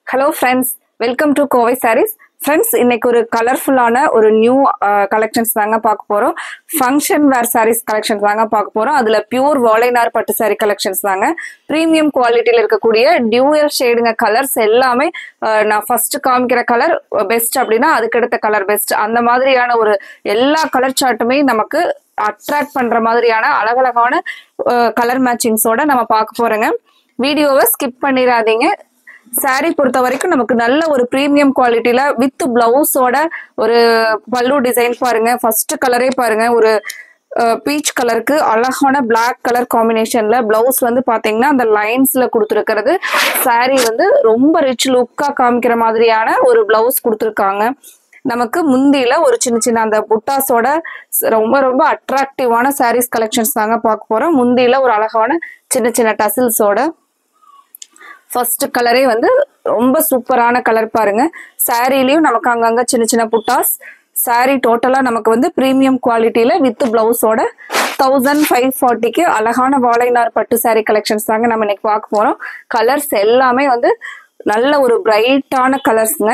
hello friends welcome to Kovai sarees friends இன்னைக்கு ஒரு கலர்ஃபுல்லான ஒரு நியூ கலெக்ஷன்ஸ் தாங்க பார்க்க போகிறோம் ஃபங்க்ஷன் வேர் சாரீஸ் கலெக்ஷன்ஸ் தாங்க பார்க்க போகிறோம் அதில் பியூர் வாழைநார் பட்டு சாரி கலெக்ஷன்ஸ் தாங்க ப்ரீமியம் குவாலிட்டியில் இருக்கக்கூடிய டியூயல் ஷேடுங்க கலர்ஸ் எல்லாமே அஹ், நான் ஃபர்ஸ்ட் காமிக்கிற கலர் பெஸ்ட் அப்படின்னா அதுக்கடுத்த கலர் பெஸ்ட் அந்த மாதிரியான ஒரு எல்லா கலர் சார்ட்டுமே நமக்கு அட்ராக்ட் பண்ற மாதிரியான அழகழகான கலர் மேட்சிங்ஸோட நம்ம பார்க்க போறோங்க வீடியோவை ஸ்கிப் பண்ணிடாதீங்க saree பொறுத்த வரைக்கும் நமக்கு நல்ல ஒரு ப்ரீமியம் குவாலிட்டியில வித் பிளவுஸோட ஒரு பல்லு டிசைன் பாருங்க ஃபர்ஸ்ட் கலரே பாருங்க ஒரு பீச் கலருக்கு அழகான பிளாக் கலர் காம்பினேஷன்ல பிளவுஸ் வந்து பாத்தீங்கன்னா அந்த லைன்ஸ்ல கொடுத்துருக்கிறது saree வந்து ரொம்ப ரிச் லுக்கா காமிக்கிற மாதிரியான ஒரு பிளவுஸ் கொடுத்துருக்காங்க நமக்கு முந்தியில ஒரு சின்ன சின்ன அந்த புட்டாஸோட ஸ்- ரொம்ப ரொம்ப அட்ராக்டிவான சாரீஸ் கலெக்ஷன்ஸ் தாங்க பார்க்க போறோம் முந்தியில ஒரு அழகான சின்ன சின்ன டசில்ஸோட ஃபர்ஸ்ட் கலரே வந்து ரொம்ப சூப்பரான கலர் பாருங்க சாரீலயும் நமக்கு அங்கங்க சின்ன சின்ன புட்டாஸ் saree டோட்டலா நமக்கு வந்து ப்ரீமியம் குவாலிட்டியில வித் பிளவுஸோட தௌசண்ட் ஃபைவ் ஃபார்ட்டிக்கு அழகான வாழைநார் பட்டு saree கலெக்ஷன்ஸ் தாங்க நம்ம இன்னைக்கு பார்க்க போறோம் கலர்ஸ் எல்லாமே வந்து நல்ல ஒரு பிரைட்டான கலர்ஸ்ங்க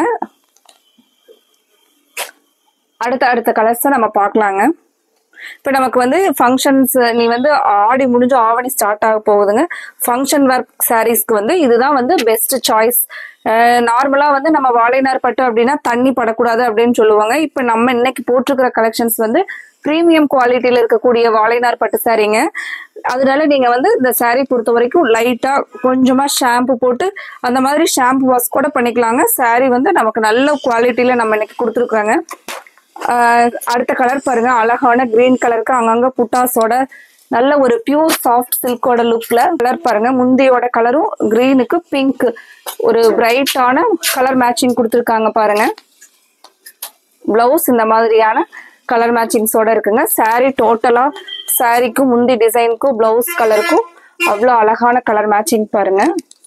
அடுத்த அடுத்த கலர்ஸை நம்ம பார்க்கலாங்க இப்போ நமக்கு வந்து ஃபங்க்ஷன்ஸ் நீ வந்து ஆடி முடிஞ்சு ஆவணி ஸ்டார்ட் ஆக போகுதுங்க ஃபங்க்ஷன் ஒர்க் சாரீஸ்க்கு வந்து இதுதான் வந்து பெஸ்ட் சாய்ஸ் நார்மலாக வந்து நம்ம வாழைநார் பட்டு அப்படின்னா தண்ணி படக்கூடாது அப்படின்னு சொல்லுவாங்க இப்போ நம்ம இன்னைக்கு போட்டிருக்கிற கலெக்ஷன்ஸ் வந்து ப்ரீமியம் குவாலிட்டியில் இருக்கக்கூடிய வாழைநார் பட்டு சாரீங்க அதனால நீங்க வந்து இந்த saree பொறுத்த வரைக்கும் லைட்டா கொஞ்சமா ஷாம்பு போட்டு அந்த மாதிரி ஷாம்பு வாஷ் கூட பண்ணிக்கலாங்க saree வந்து நமக்கு நல்ல குவாலிட்டியில நம்ம இன்னைக்கு கொடுத்துருக்காங்க ஆஹ் அடுத்த கலர் பாருங்க அழகான கிரீன் கலருக்கு அங்கங்க புட்டாஸோட நல்ல ஒரு பியூர் சாஃப்ட் சில்கோட லுக்ல கலர் பாருங்க முந்தியோட கலரும் கிரீனுக்கு பிங்க் ஒரு பிரைட்டான கலர் மேட்சிங் கொடுத்துருக்காங்க பாருங்க பிளவுஸ் இந்த மாதிரியான கலர் மேட்சிங்ஸோட இருக்குங்க saree டோட்டலா சாரீக்கும் முந்தி டிசைனுக்கும் பிளவுஸ் கலருக்கும் அவ்வளோ அழகான கலர் மேட்சிங் பாருங்க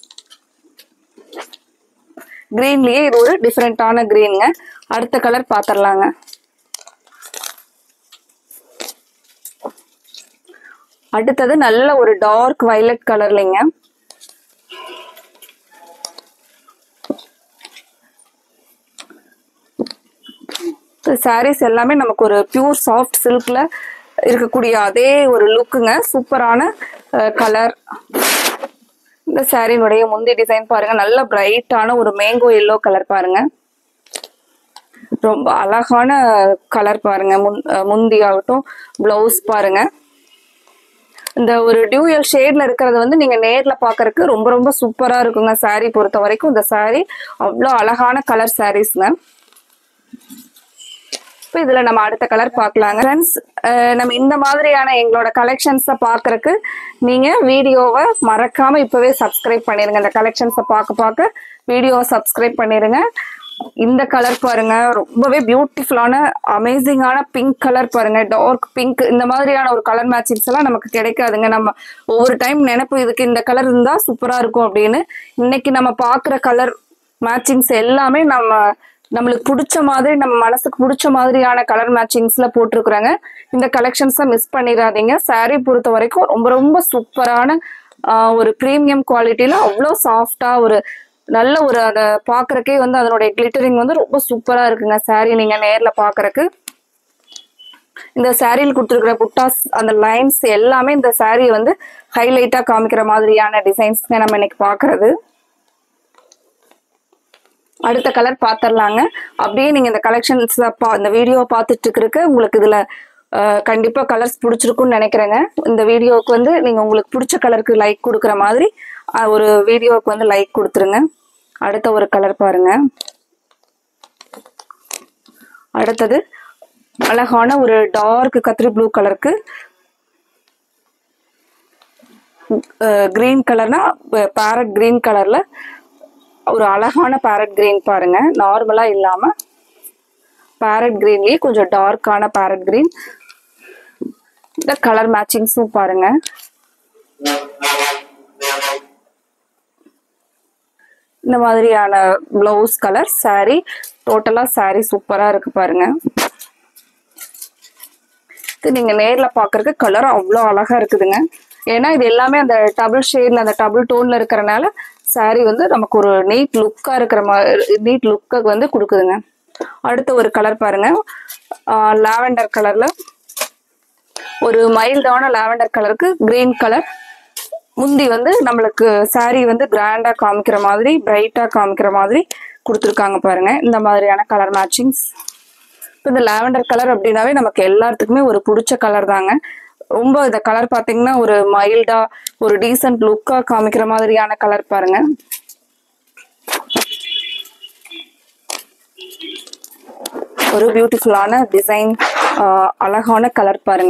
கிரீன்லயே இது ஒரு டிஃப்ரெண்டான கிரீனுங்க அடுத்த கலர் பார்த்துடலாங்க அடுத்தது நல்ல ஒரு டார்க் violet கலர்லைங்க சாரீஸ் எல்லாமே நமக்கு ஒரு பியூர் சாஃப்ட் சில்க்ல இருக்கக்கூடிய அதே ஒரு லுக்குங்க சூப்பரான கலர் இந்த சாரியினுடைய முந்தி டிசைன் பாருங்க நல்ல பிரைட்டான ஒரு மேங்கோ எல்லோ கலர் பாருங்க ரொம்ப அழகான கலர் பாருங்க முன் அஹ் முந்தி ஆகட்டும் பிளவுஸ் பாருங்க இந்த ஒரு டியூயல் ஷேட்ல இருக்கிறது வந்து நீங்க நேர்ல பாக்குறதுக்கு ரொம்ப ரொம்ப சூப்பரா இருக்குங்க saree பொறுத்த வரைக்கும் இந்த saree அவ்வளோ அழகான கலர் சாரீஸ்ங்க இப்போ இதுல நம்ம அடுத்த கலர் பார்க்கலாங்க ஃப்ரெண்ட்ஸ் நம்ம இந்த மாதிரியான எங்களோட கலெக்ஷன்ஸை பார்க்கறக்கு நீங்க வீடியோவை மறக்காம இப்பவே சப்ஸ்கிரைப் பண்ணிருங்க இந்த கலெக்ஷன்ஸை பார்க்க பார்க்க வீடியோவை சப்ஸ்கிரைப் பண்ணிருங்க இந்த கலர் பாருங்க ரொம்பவே பியூட்டிஃபுல்லான அமேசிங்கான பிங்க் கலர் பாருங்க டார்க் பிங்க் இந்த மாதிரியான ஒரு கலர் மேட்சிங்ஸ் எல்லாம் நமக்கு கிடைக்காதுங்க நம்ம ஒவ்வொரு டைம் நினைப்பு இதுக்கு இந்த கலர் இருந்தா சூப்பரா இருக்கும் அப்படின்னு இன்னைக்கு நம்ம பார்க்குற கலர் மேட்சிங்ஸ் எல்லாமே நம்ம நம்மளுக்கு பிடிச்ச மாதிரி நம்ம மனசுக்கு பிடிச்ச மாதிரியான கலர் மேட்சிங்ஸ்ல போட்டிருக்கிறாங்க இந்த கலெக்ஷன்ஸை மிஸ் பண்ணிடாதீங்க saree பொறுத்த வரைக்கும் ரொம்ப ரொம்ப சூப்பரான ஆஹ், ஒரு ப்ரீமியம் குவாலிட்டியில அவ்வளோ சாஃப்டா ஒரு நல்ல ஒரு அதை பார்க்கறக்கே வந்து அதனுடைய கிளிட்டரிங் வந்து ரொம்ப சூப்பரா இருக்குங்க saree நீங்க நேர்ல பார்க்கறக்கு இந்த சாரியில் கொடுத்துருக்கிற புட்டாஸ் அந்த லைன்ஸ் எல்லாமே இந்த saree வந்து ஹைலைட்டா காமிக்கிற மாதிரியான டிசைன்ஸ் நம்ம இன்னைக்கு பார்க்கறது அடுத்த கலர் பார்த்துடலாங்க அப்படியே நீங்க இந்த கலெக்ஷன்ஸ் இந்த வீடியோ பார்த்துட்டு இருக்கிறதுக்கு உங்களுக்கு இதுல அஹ், கண்டிப்பா கலர்ஸ் பிடிச்சிருக்கும்னு நினைக்கிறேங்க இந்த வீடியோவுக்கு வந்து நீங்க உங்களுக்கு பிடிச்ச கலருக்கு லைக் கொடுக்குற மாதிரி அஹ், ஒரு வீடியோவுக்கு வந்து லைக் கொடுத்துருங்க அடுத்த ஒரு கலர் பாருங்க அடுத்தது அழகான ஒரு டார்க் கத்திரி ப்ளூ கலருக்கு கிரீன் கலர்னா பேரட் கிரீன் கலர்ல ஒரு அழகான பேரட் கிரீன் பாருங்க நார்மலா இல்லாம பேரட் கிரீன்லயே கொஞ்சம் டார்க்கான பேரட் கிரீன் இந்த கலர் மேட்சிங்ஸும் பாருங்க இந்த மாதிரியான பிளவுஸ் கலர் saree டோட்டலா saree சூப்பரா இருக்கு பாருங்க இது நீங்க நேர்ல பாக்குறதுக்கு கலர் அவ்வளோ அழகா இருக்குதுங்க ஏன்னா இது எல்லாமே அந்த டபுள் ஷேட்ல அந்த டபுள் டோன்ல இருக்கிறனால saree வந்து நமக்கு ஒரு நீட் லுக்கா இருக்கிற மாதிரி நீட் லுக்கை வந்து கொடுக்குதுங்க அடுத்த ஒரு கலர் பாருங்க லாவெண்டர் கலர்ல ஒரு மைல்டான லாவெண்டர் கலருக்கு கிரீன் கலர் முந்தி வந்து நம்மளுக்கு saree வந்து கிராண்டா காமிக்கிற மாதிரி பிரைட்டா காமிக்கிற மாதிரி கொடுத்துருக்காங்க பாருங்க இந்த மாதிரியான கலர் மேட்சிங்ஸ் இப்போ இந்த லாவெண்டர் கலர் அப்படின்னாவே நமக்கு எல்லாத்துக்குமே ஒரு பிடிச்ச கலர் தாங்க ரொம்ப இந்த கலர் பார்த்தீங்கன்னா ஒரு மைல்டா ஒரு டீசென்ட் லுக்கா காமிக்கிற மாதிரியான கலர் பாருங்க ஒரு பியூட்டிஃபுல்லான டிசைன் அழகான கலர் பாருங்க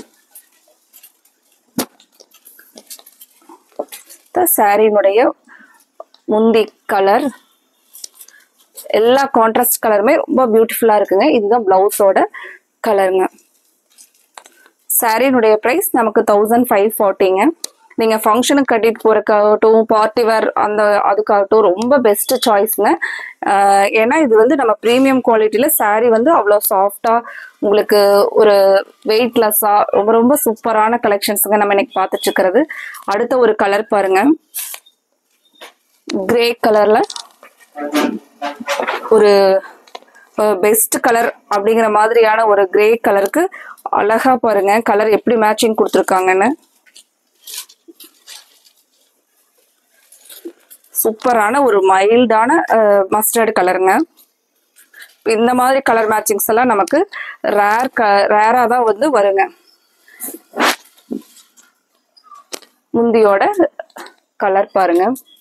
சாரியினுடைய முந்தி கலர் எல்லா கான்ட்ராஸ்ட் கலருமே ரொம்ப பியூட்டிஃபுல்லா இருக்குங்க இதுதான் பிளவுஸோட கலருங்க சாரியினுடைய ப்ரைஸ் நமக்கு தௌசண்ட் ஃபைவ் ஃபார்ட்டிங்க நீங்க ஃபங்க்ஷனுக்கு கட்டிட்டு போறதுக்காகட்டும் பார்ட்டி வேர் அந்த அதுக்காகட்டும் ரொம்ப பெஸ்ட் சாய்ஸ்ங்க ஏன்னா இது வந்து நம்ம ப்ரீமியம் குவாலிட்டியில saree வந்து அவ்வளோ சாஃப்டா உங்களுக்கு ஒரு வெயிட்லெஸ்ஸா ரொம்ப ரொம்ப சூப்பரான கலெக்ஷன்ஸுங்க நம்ம இன்னைக்கு பார்த்துட்டு இருக்கிறது அடுத்த ஒரு கலர் பாருங்க கிரே கலர்ல ஒரு பெஸ்ட் கலர் அப்படிங்கிற மாதிரியான ஒரு கிரே கலருக்கு அழகா பாருங்க கலர் எப்படி மேட்சிங் கொடுத்துருக்காங்கன்னு சூப்பரான ஒரு மைல்டான மஸ்டர்டு கலருங்க இந்த மாதிரி கலர் மேட்சிங்ஸ் எல்லாம் நமக்கு ரேர் க ரேரா தான் வந்து வருங்க முந்தியோட கலர் பாருங்க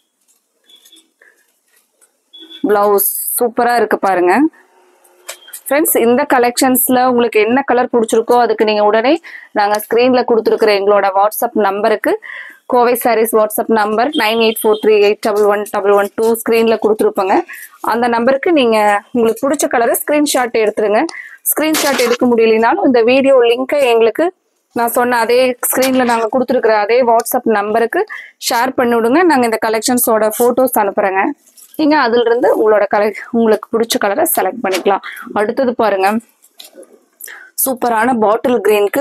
பிளவுஸ் சூப்பரா இருக்கு பாருங்க ஃப்ரெண்ட்ஸ் இந்த கலெக்ஷன்ஸ்ல உங்களுக்கு என்ன கலர் பிடிச்சிருக்கோ அதுக்கு நீங்க உடனே நாங்க ஸ்கிரீன்ல கொடுத்துருக்குற எங்களோட வாட்ஸ்அப் நம்பருக்கு Kovai sarees WhatsApp number nine eight four three eight double one double one two ஸ்க்ரீனில் கொடுத்துருப்போங்க அந்த நம்பருக்கு நீங்கள் உங்களுக்கு பிடிச்ச கலரை ஸ்க்ரீன்ஷாட் எடுத்துருங்க ஸ்க்ரீன்ஷாட் எடுக்க முடியலனாலும் இந்த வீடியோ லிங்கை எங்களுக்கு நான் சொன்ன அதே ஸ்க்ரீனில் நாங்கள் கொடுத்துருக்குற அதே வாட்ஸ்அப் நம்பருக்கு ஷேர் பண்ணி விடுங்க நாங்கள் இந்த கலெக்ஷன்ஸோட ஃபோட்டோஸ் அனுப்புகிறேங்க நீங்கள் அதிலிருந்து உங்களோட கலை உங்களுக்கு பிடிச்ச கலரை செலக்ட் பண்ணிக்கலாம் அடுத்தது பாருங்க சூப்பரான பாட்டில் கிரீனுக்கு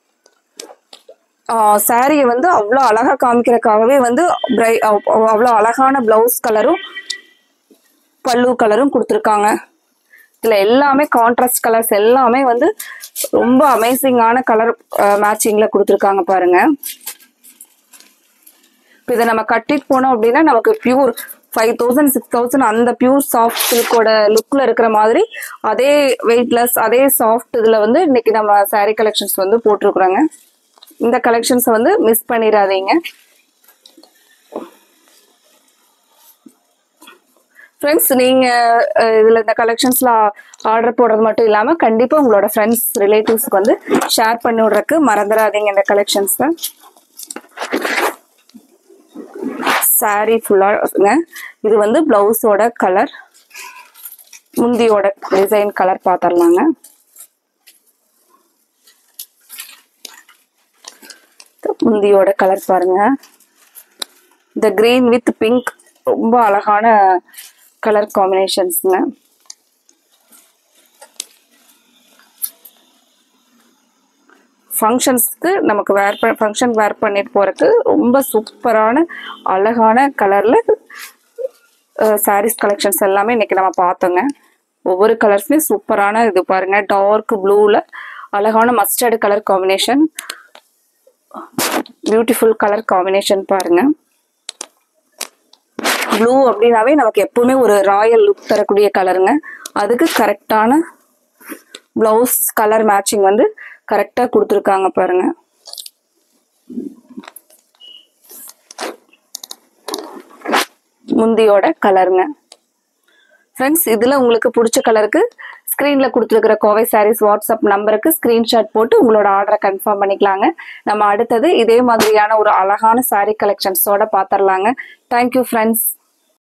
சாரியை வந்து அவ்வளோ அழகா காமிக்கிறதுக்காகவே வந்து பிரை அவ்வளோ அழகான பிளவுஸ் கலரும் பல்லு கலரும் கொடுத்துருக்காங்க இதில் எல்லாமே கான்ட்ராஸ்ட் கலர்ஸ் எல்லாமே வந்து ரொம்ப அமேசிங்கான கலர் மேட்சிங்கில் கொடுத்துருக்காங்க பாருங்க இப்போ இதை நம்ம கட்டிட்டு போனோம் அப்படின்னா நமக்கு pure five thousand six thousand அந்த பியூர் சாஃப்ட் சில்கோட லுக்கில் இருக்கிற மாதிரி அதே வெயிட்லெஸ் அதே சாஃப்ட் இதில் வந்து இன்னைக்கு நம்ம சாரீ கலெக்ஷன்ஸ் வந்து போட்டிருக்குறோங்க இந்த கலெக்ஷன்ஸை வந்து மிஸ் பண்ணிடாதீங்க ஃப்ரெண்ட்ஸ் நீங்க அஹ், இதுல இந்த கலெக்ஷன்ஸ்ல ஆர்டர் போடுறது மட்டும் இல்லாம கண்டிப்பா உங்களோட ஃப்ரெண்ட்ஸ் ரிலேட்டிவ்ஸ்க்கு வந்து ஷேர் பண்ணி விடுறதுக்கு மறந்துடாதீங்க இந்த கலெக்ஷன்ஸை சாரி ஃபுல்லாங்க இது வந்து பிளவுஸோட கலர் முந்தியோட டிசைன் கலர் பார்த்துடலாங்க முந்தியோட கலர் பாருங்க இந்த கிரீன் வித் பிங்க் ரொம்ப அழகான கலர் காம்பினேஷன்ஸுங்க ஃபங்க்ஷன்ஸ்க்கு நமக்கு வேர் பண்ண ஃபங்க்ஷன் வேர் பண்ணிட்டு போறதுக்கு ரொம்ப சூப்பரான அழகான கலர்ல சாரீஸ் கலெக்ஷன்ஸ் எல்லாமே இன்னைக்கு நம்ம பார்த்தோங்க ஒவ்வொரு கலர்ஸுமே சூப்பரான இது பாருங்க டார்க் ப்ளூல அழகான mustard colour combination beautiful colour combination பாருங்க ப்ளூ அப்படின்னாவே நமக்கு எப்பவுமே ஒரு ராயல் லுக் தரக்கூடிய கலருங்க அதுக்கு கரெக்டான ப்ளவுஸ் கலர் மேட்சிங் வந்து கரெக்டாக கொடுத்துருக்காங்க பாருங்க முந்தியோட கலருங்க ஃப்ரெண்ட்ஸ் இதில் உங்களுக்கு பிடிச்ச கலருக்கு ஸ்க்ரீனில் கொடுத்துருக்கிற கோவை சாரீஸ் வாட்ஸ்அப் நம்பருக்கு ஸ்க்ரீன்ஷாட் போட்டு உங்களோட ஆர்டரை கன்ஃபார்ம் பண்ணிக்கலாங்க நம்ம அடுத்தது இதே மாதிரியான ஒரு அழகான சாரீ கலெக்ஷன்ஸோட பார்த்துடலாங்க தேங்க்யூ ஃப்ரெண்ட்ஸ்